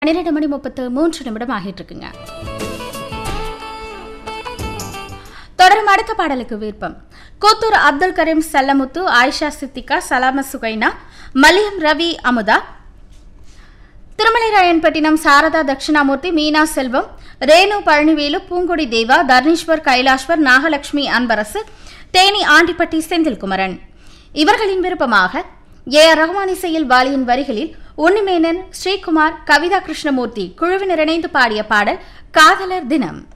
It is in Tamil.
பன்னிரெண்டு மணி முப்பத்து மூன்று நிமிடம் ஆகிட்டு இருக்குங்க தொடரும் அடுத்த பாடலுக்கு விருப்பம் கூத்தூர் அப்துல் கரீம் செல்லமுத்து ஆயிஷா சித்திகா சலாம சுகைனா மலியம் ரவி அமுதா திருமலைராயன்பட்டினம் சாரதா தட்சிணாமூர்த்தி மீனா செல்வம் ரேணு பழனிவேலு பூங்குடி தேவா தர்ணீஸ்வர் கைலாஷ்வர் நாகலட்சுமி அன்பரசு தேனி ஆண்டிப்பட்டி செந்தில்குமரன் இவர்களின் விருப்பமாக ஏ ஆர் ரஹ்மான் இசையில் வாலியின் வரிகளில் உன்னிமேனன் ஸ்ரீகுமார் கவிதா கிருஷ்ணமூர்த்தி குழுவினர் இணைந்து பாடிய பாடல் காதலர் தினம்